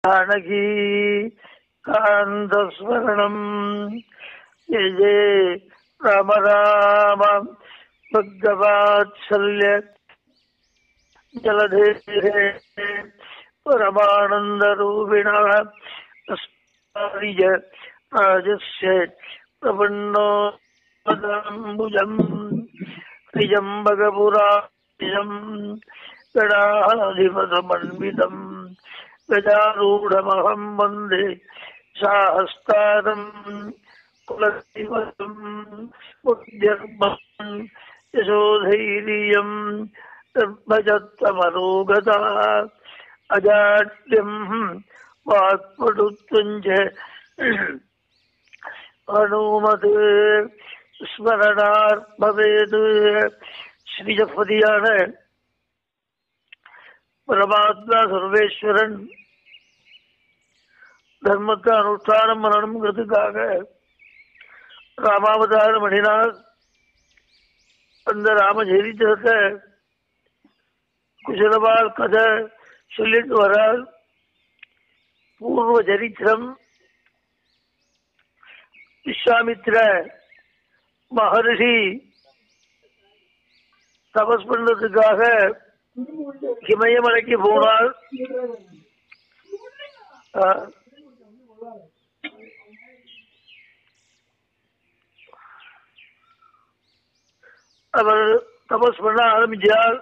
जानकी कान्तस्मरणम् ये ये राम राम भगवात्सल्य जलधेः परमानन्दरूपिणः अस्मारिज राजस्य प्रपन्नो मदाम्बुजम् त्रिजम्बकपुराजम् गणाधिपतमन्वितम् गजारूढमहम् वन्दे साहस्तारम् कुलदैवतम् बुद्ध्यर्मम् यशोधैर्यम् गर्भजत्तमरोगता अजाड्यम् वाक्पटुत्वम् च அனுமது ஸ்மரணார் பவேது ஸ்ரீஜபதியான பரமாத்மா சர்வேஸ்வரன் தர்மத்தை அனுஷ்டானம் பண்ணணுங்கிறதுக்காக ராமாவதாரம் பண்ணினார் அந்த ராம சரித்திரத்தை குசலவால் கதை சொல்லிட்டு வரார் பூர்வ சரித்திரம் விஸ்வாமித்ர மகரிஷி தபஸ் பண்றதுக்காக இமயமலைக்கு போனார் அவர் தபஸ் பண்ண ஆரம்பிச்சார்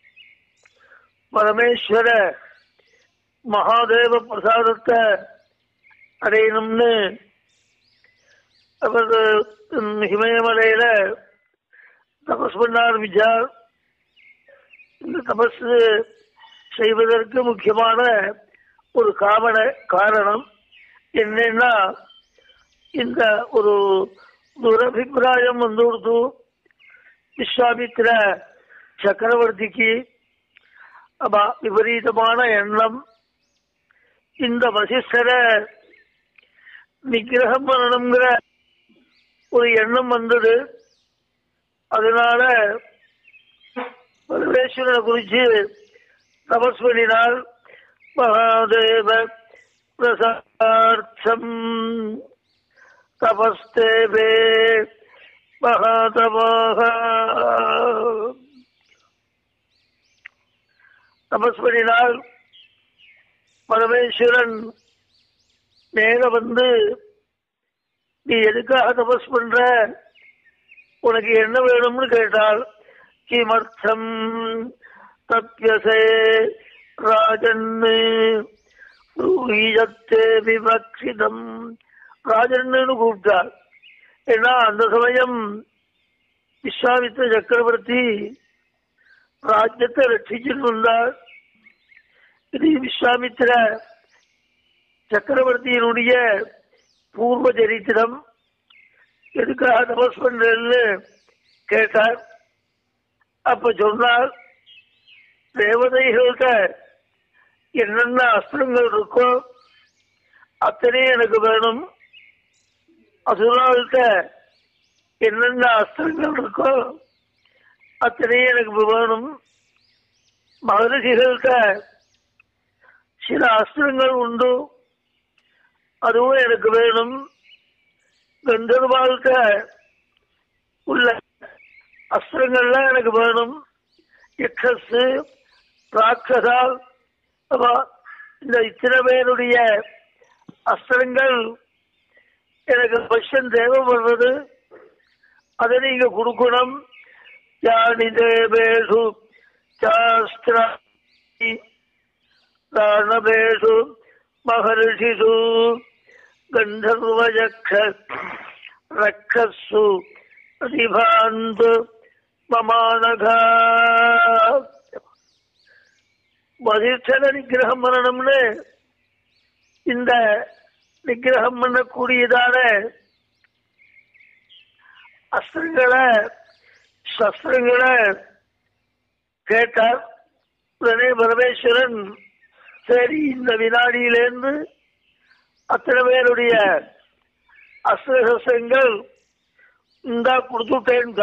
பரமேஸ்வர மகாதேவ பிரசாதத்தை அடையணும்னு அவர் ஹிமயமலையில தபஸ் பண்ண ஆரம்பிச்சார் இந்த தபஸ் செய்வதற்கு முக்கியமான ஒரு காமன காரணம் என்னன்னா இந்த ஒரு துரபிப்பிராயம் வந்து கொடுத்து விஸ்வாமித்திர சக்கரவர்த்திக்கு விபரீதமான எண்ணம் இந்த வசிஷ்டரை நிகிரகம் பண்ணணுங்கிற ஒரு எண்ணம் வந்தது அதனால பரமேஸ்வரனை குறிச்சு தபஸ் பண்ணினால் மகாதேவ பிரசார்த்தம் தபஸ்தேவே மகாதமாக தபஸ் பண்ணினால் பரமேஸ்வரன் நேர வந்து நீ எதுக்காக தபஸ் பண்ற உனக்கு என்ன வேணும்னு கேட்டால் கிமர்த்தம் தப்பியசே ராஜன்னு விவக்ஷிதம் ராஜன்னு கூப்பிட்டார் ஏன்னா அந்த சமயம் விஸ்வாமித்திர சக்கரவர்த்தி ராஜ்யத்தை ரட்சிச்சுட்டு வந்தார் இது விஸ்வாமித்திர சக்கரவர்த்தியினுடைய பூர்வ சரித்திரம் எதுக்காக தபஸ் பண்றேன்னு கேட்டார் அப்ப சொன்னார் தேவதைகள்கிட்ட என்னென்ன அஸ்திரங்கள் இருக்கோ அத்தனை எனக்கு வேணும் அசுராள்கிட்ட என்னென்ன அஸ்திரங்கள் இருக்கோ அத்தனை எனக்கு வேணும் மகரிஷிகள்கிட்ட சில அஸ்திரங்கள் உண்டு அதுவும் எனக்கு வேணும் கந்தர்வாழ்க்க உள்ள அஸ்திரங்கள்லாம் எனக்கு வேணும் எக்ஸஸ் ராட்சசா இந்த இத்தனை பேருடைய அஸ்திரங்கள் எனக்கு பஷன் தேவைப்படுறது அதை நீங்க கொடுக்கணும் யானி தேவேஷு சாஸ்திர தானவேஷு மகர்ஷிஷு गन्धर्वयक्ष रक्षसु प्रतिभान्तु மமானகா வதிஷ்டர நிகிரகம் பண்ணணும்னு இந்த நிகிரகம் பண்ணக்கூடியதான அஸ்திரங்களை சஸ்திரங்களை கேட்டார் உடனே பரமேஸ்வரன் சரி இந்த வினாடியிலேருந்து அத்தனை பேருடைய அஸ்திரசங்கள் இந்த கொடுத்துட்டேன்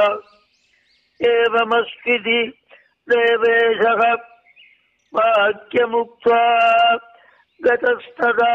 ஏவமஸ்திதி தேவேஷக வாக்கியமுக்தா கதஸ்ததா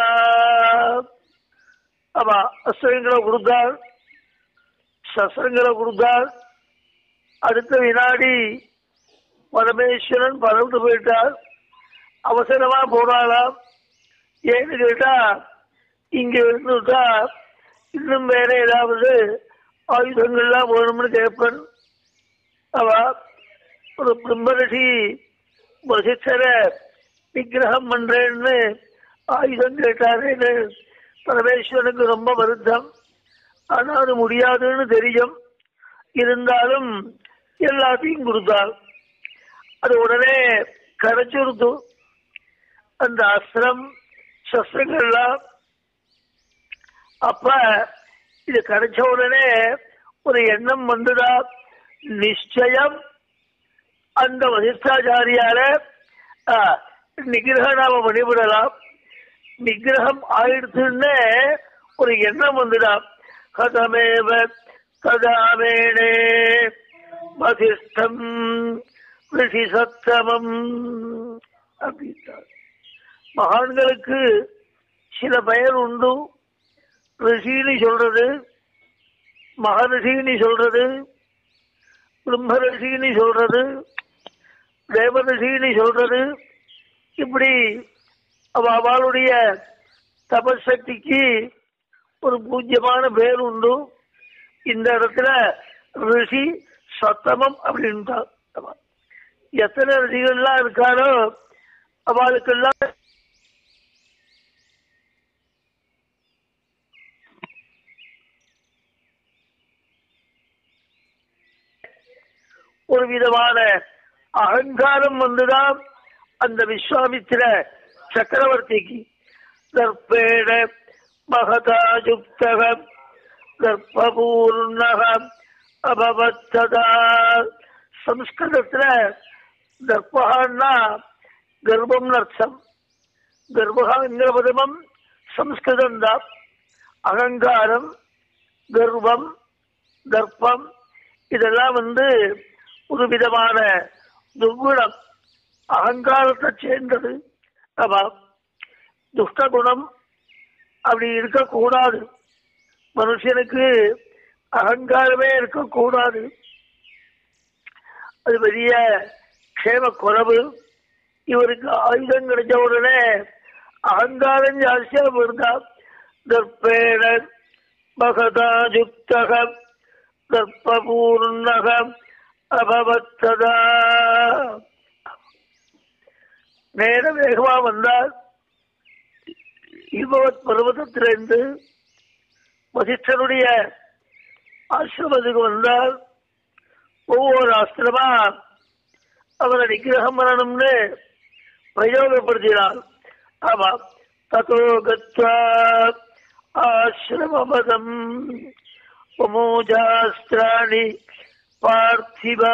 ஆமா அஸ்திரங்களை கொடுத்தார் சஸ்திரங்களை கொடுத்தார் அடுத்த வினாடி பரமேஸ்வரன் பறந்து போயிட்டார் அவசரமா போனாலாம் ஏன்னு கேட்டா இங்க இருந்துட்டா இன்னும் வேற ஏதாவது ஆயுதங்கள்லாம் வேணும்னு கேட்பேன் அவ ஒரு பிரம்மரிஷி வசிச்சர விக்கிரகம் பண்றேன்னு ஆயுதம் கேட்டாரேன்னு பரமேஸ்வரனுக்கு ரொம்ப வருத்தம் ஆனா அது முடியாதுன்னு தெரியும் இருந்தாலும் எல்லாத்தையும் கொடுத்தார் அது உடனே கரைச்சுருத்து அந்த அஸ்திரம் சஸ்திரங்கள்லாம் அப்ப இது கிடைச்ச உடனே ஒரு எண்ணம் வந்துதா நிச்சயம் அந்த வசிஷ்டாச்சாரியார நிகிரக நாம வழிபடலாம் நிகிரகம் ஆயிடுச்சுன்னு ஒரு எண்ணம் வந்துடாம் கதமேவ கதாமேனே வசிஷ்டம் ரிஷி சத்தமம் அப்படின்றார் மகான்களுக்கு சில பெயர் உண்டு ரிஷின்னு சொல்றது மகரிஷின்னு சொல்றது பிரம்ம ரிஷின்னு சொல்றது தேவ ரிஷின்னு சொல்றது இப்படி அவ அவளுடைய தபசக்திக்கு ஒரு பூஜ்யமான பேர் உண்டு இந்த இடத்துல ரிஷி சத்தமம் அப்படின்ட்டார் எத்தனை ரிஷிகள்லாம் இருக்காரோ அவளுக்கெல்லாம் ஒரு விதமான அகங்காரம் வந்துதான் அந்த விஸ்வாமித்திர சக்கரவர்த்திக்கு தர்ப்பேட மகதாயுக்தக தர்ப்பபூர்ணக அபவத்ததா சம்ஸ்கிருதத்துல தர்ப்பகான்னா கர்ப்பம் அர்த்தம் கர்ப்பகாங்கிற பதமம் சம்ஸ்கிருதம் தான் அகங்காரம் கர்வம் தர்ப்பம் இதெல்லாம் வந்து ஒரு விதமான துர்குணம் அகங்காரத்தை சேர்ந்தது ஆமா துஷ்ட குணம் அப்படி இருக்கக்கூடாது மனுஷனுக்கு அகங்காரமே இருக்கக்கூடாது அது பெரிய க்ஷேம குறைவு இவருக்கு ஆயுதம் கிடைச்ச உடனே அகங்காரம் ஜாஸ்தியா போயிருந்தா தர்ப்பேண மகதா யுக்தகம் கர்ப்பபூர்ணகம் அபவத்ததா நேர வேகமா வந்தால் இபவத் பர்வதத்திலிருந்து வசிஷ்டருடைய ஆசிரமத்துக்கு வந்தால் ஒவ்வொரு ஆசிரமா அவரை நிகிரகம் பண்ணணும்னு பிரயோகப்படுத்தினார் ஆமா ததோ கத்வா ஆசிரமபதம் மமோஜாஸ்திராணி பார்த்திபா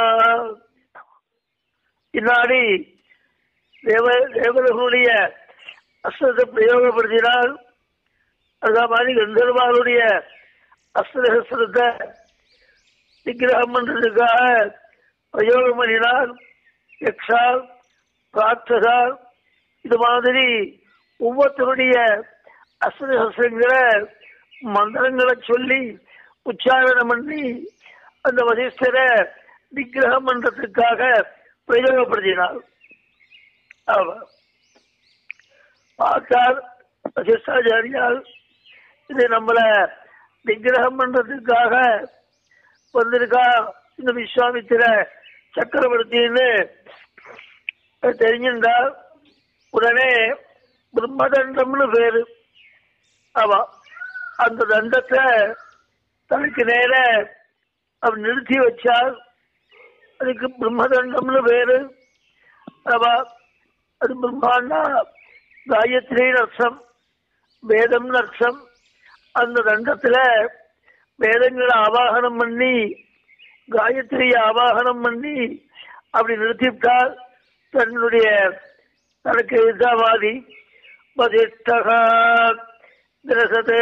இன்னாடி தேவ தேவர்களுடைய அஸ்திரத்தை பிரயோகப்படுத்தினால் அதே மாதிரி கந்தர்வாருடைய அஸ்திரஹஸ்திரத்தை விக்கிரகம் பண்றதுக்காக பிரயோகம் பண்ணினால் யக்ஷால் ராட்சசால் இது மாதிரி ஒவ்வொருத்தருடைய அஸ்திரஹஸ்திரங்களை மந்திரங்களை சொல்லி உச்சாரணம் பண்ணி அந்த வசிஷ்டரை விக்கிரகம் பண்றதுக்காக பிரயோகப்படுத்தினார் ஆமா பார்த்தார் வசிஷ்டாச்சாரியால் இது நம்மள விக்கிரகம் பண்றதுக்காக வந்திருக்கா இந்த விஸ்வாமித்திர சக்கரவர்த்தின்னு தெரிஞ்சிருந்தா உடனே பிரம்மதண்டம்னு பேரு ஆமா அந்த தண்டத்தை தனக்கு நேர அவர் நிறுத்தி வச்சார் அதுக்கு பிரம்மதண்டம்னு பேரு ஆமா அது பிரம்மாண்டா காயத்ரின்னு அர்த்தம் வேதம்னு அர்த்தம் அந்த தண்டத்துல வேதங்களை ஆவாகனம் பண்ணி காயத்ரியை ஆவாகனம் பண்ணி அப்படி நிறுத்திவிட்டால் தன்னுடைய தனக்கு எதிர்த்தாவாதி பதிஷ்டகா கிரசதே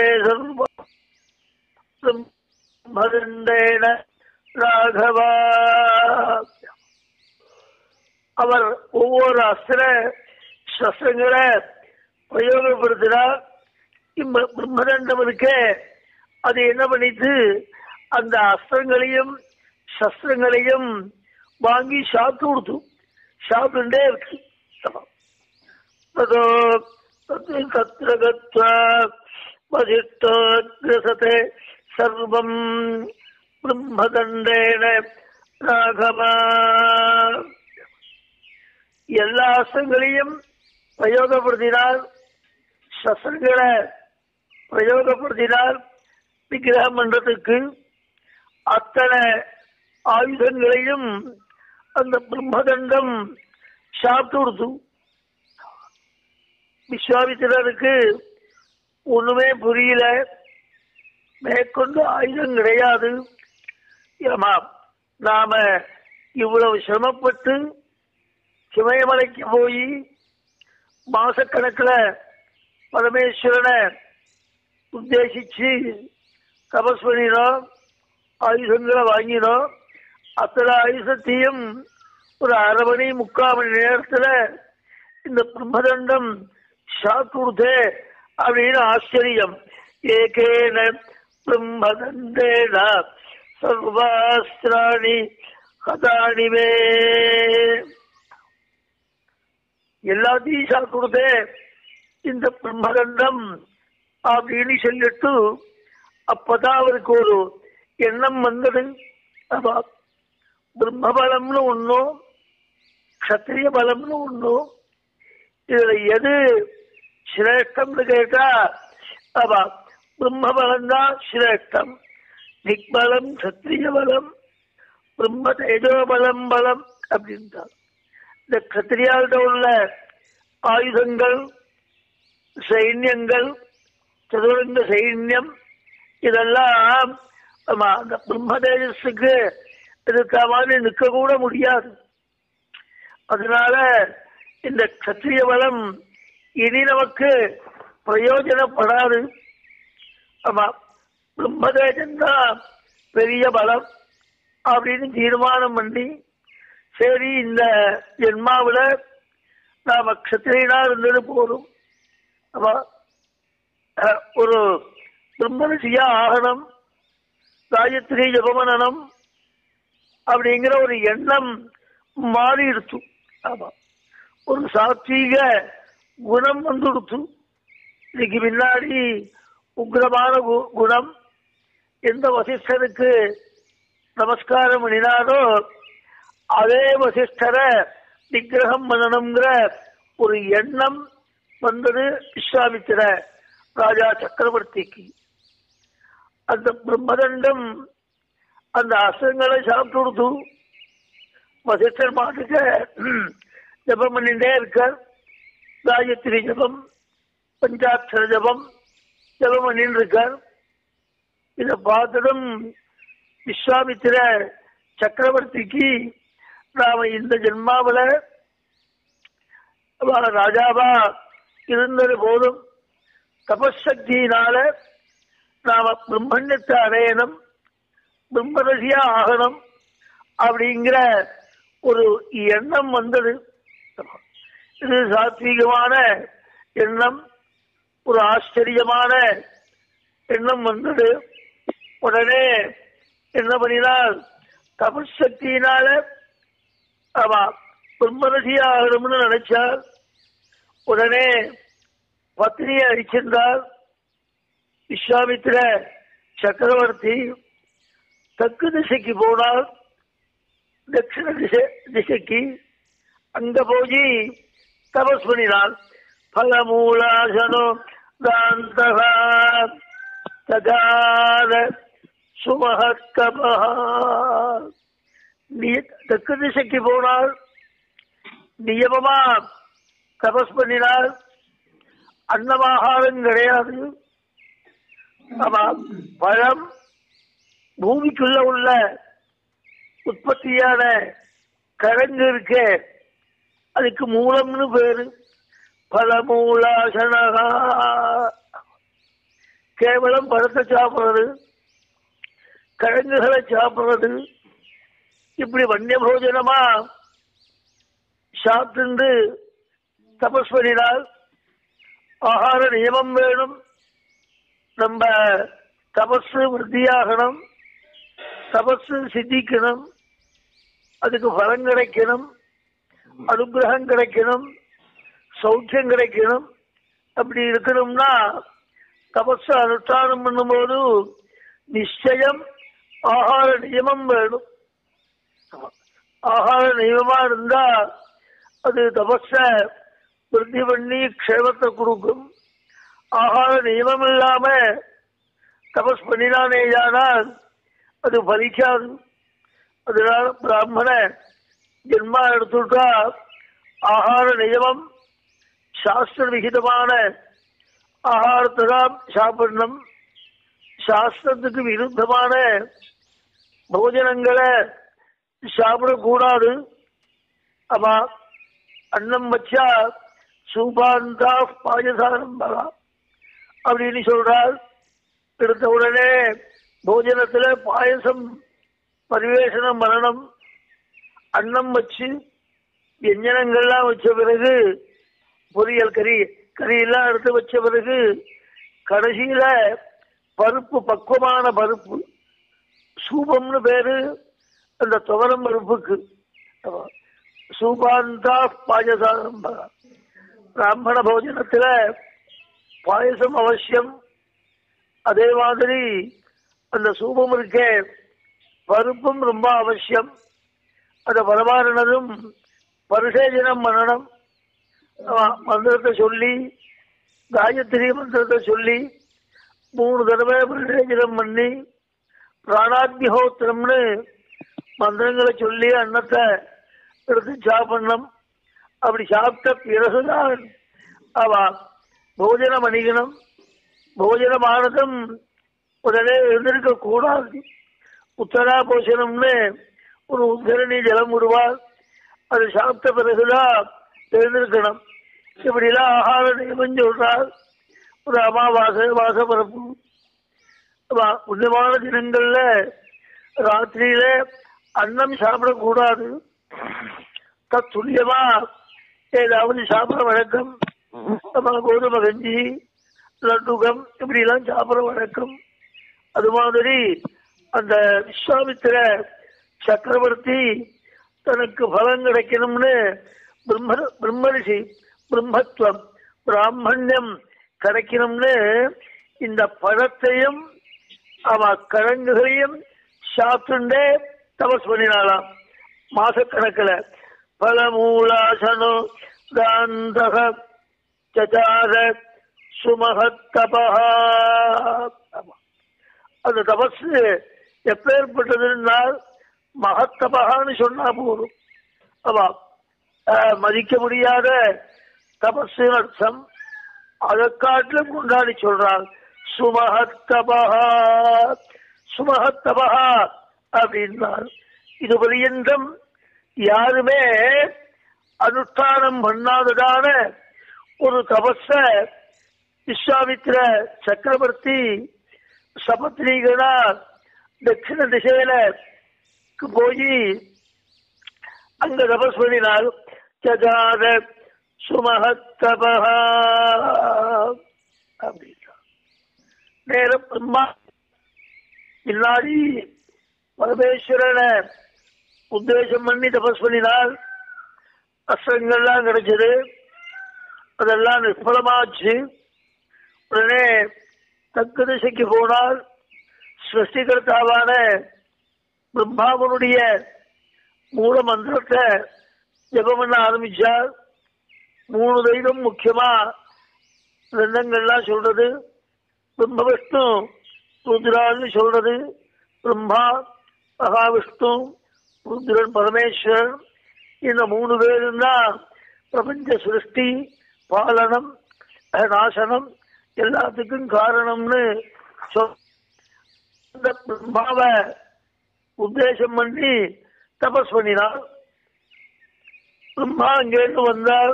மருந்தேன ராகவா அவர் ஒவ்வொரு அஸ்திர சஸ்திரங்களை பிரயோகப்படுத்தினார் இம்ம பிரம்மதண்டம் இருக்கே அது என்ன பண்ணிட்டு அந்த அஸ்திரங்களையும் சஸ்திரங்களையும் வாங்கி சாப்பிட்டு கொடுத்து சாப்பிட்டுட்டே இருக்கு ततो तत्र गत्वा वसिष्ठोऽग्रसते सर्वम् ब्रह्मदण्डेन ராகவா எல்லா அஸ்திரங்களையும் பிரயோகப்படுத்தினார் சஸ்திரங்களை பிரயோகப்படுத்தினார் விக்கிரகம் பண்றதுக்கு அத்தனை ஆயுதங்களையும் அந்த பிரம்மதண்டம் சாப்பிட்டு கொடுத்து விஸ்வாமித்திரருக்கு ஒண்ணுமே புரியல மேற்கொண்டு ஆயுதம் கிடையாது ஏமா நாம இவ்வளவு சிரமப்பட்டு சிமயமலைக்கு போய் மாசக்கணக்கில் பரமேஸ்வரனை உத்தேசிச்சு தபஸ் பண்ணினோம் ஆயுதங்களை வாங்கினோம் அத்தனை ஆயுதத்தையும் ஒரு அரை மணி முக்கால் மணி நேரத்துல இந்த பிரம்மதண்டம் ஷாக் கொடுத்தே அப்படின்னு ஆச்சரியம் ஏகேன பிரம்மதண்டேன சர்வாஸ்திராணி கதானிவே எல்லாத்தையும் ஷாக் கொடுத்தே இந்த பிரம்மதண்டம் அப்படின்னு சொல்லிட்டு அப்பதான் அவருக்கு ஒரு எண்ணம் வந்தது அப்ப பிரம்மபலம்னு ஒன்றும் க்ஷத்திரிய பலம்னு ஒன்றும் இதுல எது சிரேஷ்டம்னு கேட்டா அப்ப பிரம்மபலம் தான் சிரேஷ்டம் திக்பலம் சத்திரிய பலம் பிரம்ம தேஜோ பலம் பலம் அப்படின்ட்டார் இந்த கத்திரியாவிட்ட உள்ள ஆயுதங்கள் சைன்யங்கள் சதுரங்க சைன்யம் இதெல்லாம் ஆமா, அந்த பிரம்ம தேஜஸுக்கு இதுக்க மாதிரி நிற்க கூட முடியாது அதனால இந்த கத்திரிய பலம் இனி நமக்கு பிரயோஜனப்படாது ஆமா பிரம்மதேஜன் தான் பெரிய பலம் அப்படின்னு தீர்மானம் பண்ணி சரி இந்த ஜென்மாவுல நாம கத்திரியனா இருந்தது போதும் ஆமா அஹ், ஒரு பிரம்மரிஷியா ஆகணும் காயத்ரி ஜபமனனம் அப்படிங்கிற ஒரு எண்ணம் மாறிடுச்சு ஆமா ஒரு சாத்வீக குணம் வந்துடுச்சு இதுக்கு பின்னாடி உக்ரமான கு- குணம் எந்த வசிஷ்டருக்கு நமஸ்காரம் பண்ணினாரோ அதே வசிஷ்டரை நிகிரகம் பண்ணணுங்கிற ஒரு எண்ணம் வந்தது விஸ்வாமித்திர ராஜா சக்கரவர்த்திக்கு அந்த பிரம்மதண்டம் அந்த அசங்களை சாப்பிட்டு கொடுத்து வசிஷ்டர் மாட்டுக்கு ம், ஜபம் பண்ணிட்டே இருக்கார் காயத்ரி ஜபம் பஞ்சாட்சர ஜபம் ஜபம் பண்ணிட்டு இருக்கார் இதை பார்த்ததும் விஸ்வாமித்திர சக்கரவர்த்திக்கு நாம இந்த ஜென்மாவில அவ ராஜாவா இருந்தது போதும் தபசக்தியினால நாம பிரம்மண்யத்தை அடையணும் பிரம்மரசியா ஆகணும் அப்படிங்கிற ஒரு எண்ணம் வந்தது இது சாத்வீகமான எண்ணம் ஒரு ஆச்சரியமான எண்ணம் வந்தது உடனே என்ன பண்ணினால் தபசக்தியினால ஆமா பிரம்மரசியா ஆகணும்னு நினைச்சார் உடனே பத்னியை அடிச்சிருந்தார் விஸ்வாமித்திர சக்கரவர்த்தி தெற்கு திசைக்கு போனார் தட்சிண திசை திசைக்கு அங்க போய் தபஸ் பண்ணினார் பலமூலாசனோ தாந்தகா தகாத சுமஹக்கபா நீ தெற்கு திசைக்கு போனார் நியமமா தபஸ் பண்ணினார் அன்னமாகாரம் கிடையாது ஆமா பழம் பூமிக்குள்ள உள்ள உற்பத்தியான கிழங்கு இருக்கே அதுக்கு மூலம்னு பேரு பலமூலாசனகா கேவலம் பழத்தை சாப்பிடுறது கிழங்குகளை சாப்பிடுறது இப்படி வன்னிய போஜனமா சாப்பிட்டு தபஸ் பண்ணினால் ஆகார நியமம் வேணும் நம்ம தபசு விருத்தியாகணும் தபசு சித்திக்கணும் அதுக்கு பலன் கிடைக்கணும் அனுகிரகம் கிடைக்கணும் சௌக்கியம் கிடைக்கணும் அப்படி இருக்கணும்னா தபஸ் அனுஷ்டானம் பண்ணும்போது நிச்சயம் ஆகார நியமம் வேணும் ஆகார நியமமா இருந்தா அது தபஸ விருத்தி பண்ணி க்ஷேமத்தை கொடுக்கும் ஆகார நியமம் இல்லாம தபஸ் பண்ணினானேயானால் அது பலிக்காது அதனால பிராமண ஜென்மா எடுத்துட்டா ஆகார நியமம் சாஸ்திர விகிதமான ஆகாரத்தை தான் சாப்பிடணும் சாஸ்திரத்துக்கு விருத்தமான போஜனங்களை சாப்பிடக்கூடாது ஆமா அன்னம் வச்சா சூபாந்தா பாயசானம் பலா அப்படின்னு சொல்றார் எடுத்த உடனே போஜனத்துல பாயசம் பரிவேஷனம் பண்ணணும் அன்னம் வச்சு வியஞ்சனங்கள்லாம் வச்ச பிறகு பொரியல் கறி கறியெல்லாம் எடுத்து வச்ச பிறகு கடைசியில பருப்பு பக்குவமான பருப்பு சூபம்னு பேரு அந்த துவரம் பருப்புக்கு ஆமா. சூபாந்தா பாயசானம் பிராமண போஜனத்துல பாயசம் அவசியம் அதே மாதிரி அந்த சூபம் இருக்கே பருப்பும் ரொம்ப அவசியம் அதை பரமாறினதும் பரிசேஜனம் பண்ணணும் ஆமா, மந்திரத்தை சொல்லி காயத்ரி மந்திரத்தை சொல்லி மூணு தடவை பரிசேஜனம் பண்ணி பிராணாத்மிஹோத்திரம்னு மந்திரங்களை சொல்லி அன்னத்தை எடுத்து சாப்பிடணும் அப்படி சாப்பிட்ட பிறகுதான் அவ போஜனம் அணிகணும் போஜனமானதும் உடனே எழுந்திருக்க கூடாது உத்தரா போஷணம்னு ஒரு உத்தரணி ஜலம் விடுவார் அது சாப்பிட்ட பிறகுதான் எழுந்திருக்கணும் இப்படிலாம் ஆகார நியமம் சொல்றார் ஒரு அமாவாசை வாசப்பரப்பு ஆமா, புண்ணியமான தினங்கள்ல ராத்திரியில அன்னம் சாப்பிடக்கூடாது தத்துல்யமா ஏதாவது சாப்பிட வழக்கம் நம்ம கோதுமை கஞ்சி லட்டுகம் இப்படி எல்லாம் சாப்பிட வழக்கம் அது மாதிரி அந்த விஸ்வாமித்திர சக்கரவர்த்தி தனக்கு பலன் கிடைக்கணும்னு பிரம்ம பிரம்மரிஷி பிரம்மத்துவம் பிராமணியம் கிடைக்கணும்னு இந்த பழத்தையும் அவ கிழங்குகளையும் சாப்பிட்டுண்டே தபஸ் பண்ணினாலாம் மாசக்கணக்கில் பலமூலாசனோ காந்தக சச்சார சுமகத்தபா அந்த தபஸ் எப்பேற்பட்டதுன்னால் மகத்தபகான்னு சொன்னா போதும் ஆமா அஹ், மதிக்க முடியாத தபஸ் அர்த்தம் அதை காட்டிலும் கொண்டாடி சொல்றாங்க சுமகத்தபகா சுமகத்தபகா அப்படின்னார் இது பரியந்தம் யாருமே அனுஷ்டானம் பண்ணாததான ஒரு தபஸ விஸ்வாமித்திர சக்கரவர்த்தி சபத்ரீகனா தட்சிண திசையில போய் அங்க தபஸ் பண்ணினார் சஜாத சுமகத்தபகா அப்படின்னா நேரம் பிரம்மா பின்னாடி பரமேஸ்வரனை உத்தேசம் பண்ணி தபஸ் பண்ணினார் அஸ்திரங்கள்லாம் கிடைச்சது அதெல்லாம் நிஷ்பலமாச்சு உடனே தக்க திசைக்கு போனால் சிருஷ்டிகர்த்தாவான பிரம்மாவனுடைய மூல மந்திரத்தை ஜபம் பண்ண ஆரம்பிச்சார் மூணு தெய்வம் முக்கியமா கிரந்தங்கள்லாம் சொல்றது பிரம்ம விஷ்ணு ருத்ரான்னு சொல்றது பிரம்மா மகாவிஷ்ணு ருத்ரன் பரமேஸ்வரன் இந்த மூணு பேரும் தான் பிரபஞ்ச சிருஷ்டி பாலனம் அஹ், நாசனம் எல்லாத்துக்கும் காரணம்னு சொல் அந்த பிரம்மாவை உத்தேசம் பண்ணி தபஸ் பண்ணினார் பிரம்மா அங்கேருந்து வந்தார்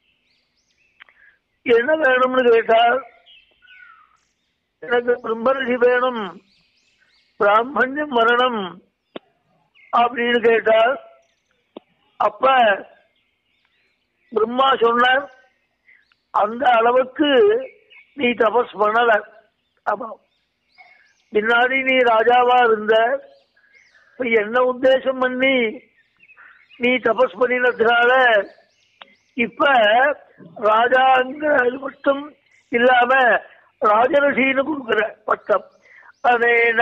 என்ன வேணும்னு கேட்டார் எனக்கு பிரம்மரிஷி வேணும் பிராமணியம் வரணும் அப்படின்னு கேட்டார் அப்ப பிரம்மா சொன்னார் அந்த அளவுக்கு நீ தபஸ் பண்ணல ஆமா பின்னாடி நீ ராஜாவா இருந்த இப்ப என்ன உத்தேசம் பண்ணி நீ தபஸ் பண்ணினதுனால இப்ப ராஜாங்கிறது மட்டும் இல்லாம ராஜரிஷின்னு கொடுக்குற பட்டம் அனேன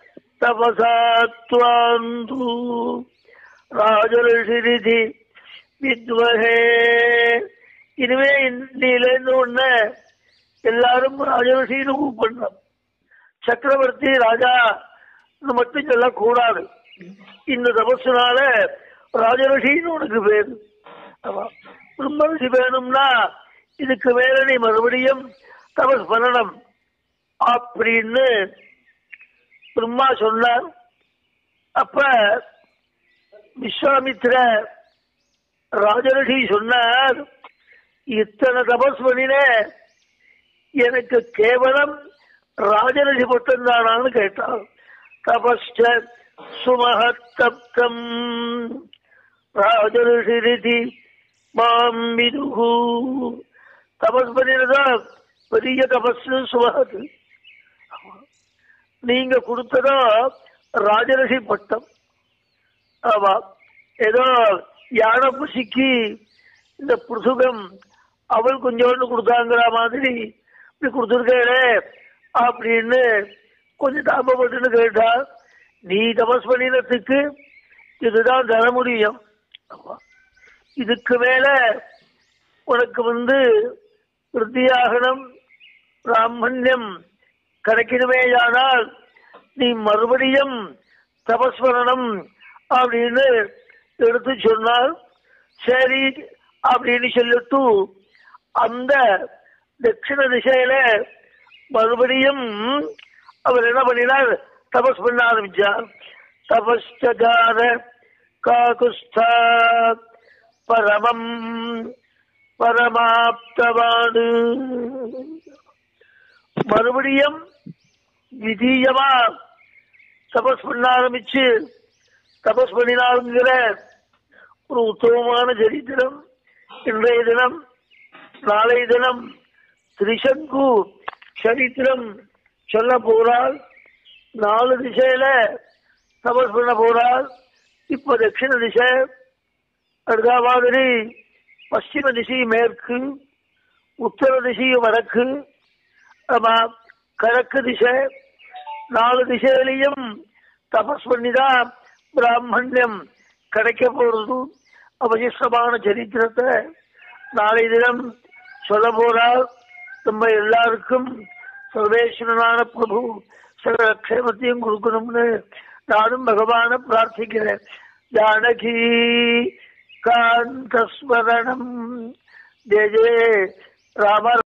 தபசாத்வாந்து ராஜரிஷி வித்வகே இனிமே இன்னிலேருந்து ஒண்ணு எல்லாரும் ராஜரிஷின்னு கூப்பிடணும் சக்கரவர்த்தி ராஜா மட்டும் சொல்லக்கூடாது இந்த தபசுனால ராஜரிஷின்னு உனக்கு பேரு ஆமா. பிரம்மரிஷி வேணும்னா இதுக்கு மேல நீ மறுபடியும் தபஸ் பண்ணணும் அப்படின்னு பிரம்மா சொன்னார் அப்ப விஸ்வாமித்திர ராஜரிஷி சொன்னார் இத்தனை தபஸ் பண்ணினே எனக்கு கேவலம் ராஜரிஷி பட்டம் தானான்னு கேட்டார் தபஸ்ட சுமஹத்தப்தம் ராஜரிஷி மாம் விதுகு தபஸ் பண்ணினதா பெரிய தபஸ் சுமஹத் நீங்க கொடுத்ததோ ராஜரிஷி பட்டம் ஆமா ஏதோ யானை பசிக்கு இந்த புருஷகம் அவள் கொஞ்சோண்டு கொடுத்தாங்கிற மாதிரி இப்படி கொடுத்துருக்கே அப்படின்னு கொஞ்சம் தாபப்பட்டுன்னு கேட்டா நீ தபஸ் பண்ணினத்துக்கு இதுதான் தர முடியும் ஆமா. இதுக்கு மேல உனக்கு வந்து விருத்தியாகனம் பிராமணியம் கிடைக்கணுமேயானால் நீ மறுபடியும் தபஸ் பண்ணணும் அப்படின்னு எடுத்து சொன்னார் சரி அப்படின்னு சொல்லிட்டு அந்த தட்சிண திசையில மறுபடியும் அவர் என்ன பண்ணினார் தபஸ் பண்ண ஆரம்பிச்சார் தபஸ்டார காகுஸ்தா பரமம் பரமாப்தவாடு மறுபடியும் விதீயமா தபஸ் பண்ண ஆரம்பிச்சு தபஸ் பண்ணினாருங்கிற ஒரு உத்தமமான சரித்திரம் இன்றைய தினம் நாளைய தினம் திரிசங்கு சரித்திரம் சொல்ல போறால் நாலு திசையில தபஸ் பண்ண போறால் இப்ப தட்சிண திசை அடுத்த மாதிரி பশ্চিம திசை மேற்கு உத்தர திசை வடக்கு ஆமா கிழக்கு திசை நாலு திசையிலையும் தபஸ் பண்ணிதான் பிராமணியம் கிடைக்க போறது அவசியமான சரித்திரத்தை நாளை தினம் சொல்ல போறார் நம்ம எல்லாருக்கும் சர்வேஸ்வரனான பிரபு சகல க்ஷேமத்தையும் கொடுக்கணும்னு நானும் பகவான பிரார்த்திக்கிறேன் ஜானகி காந்தஸ்மரணம் ஜெய ஜெய ராம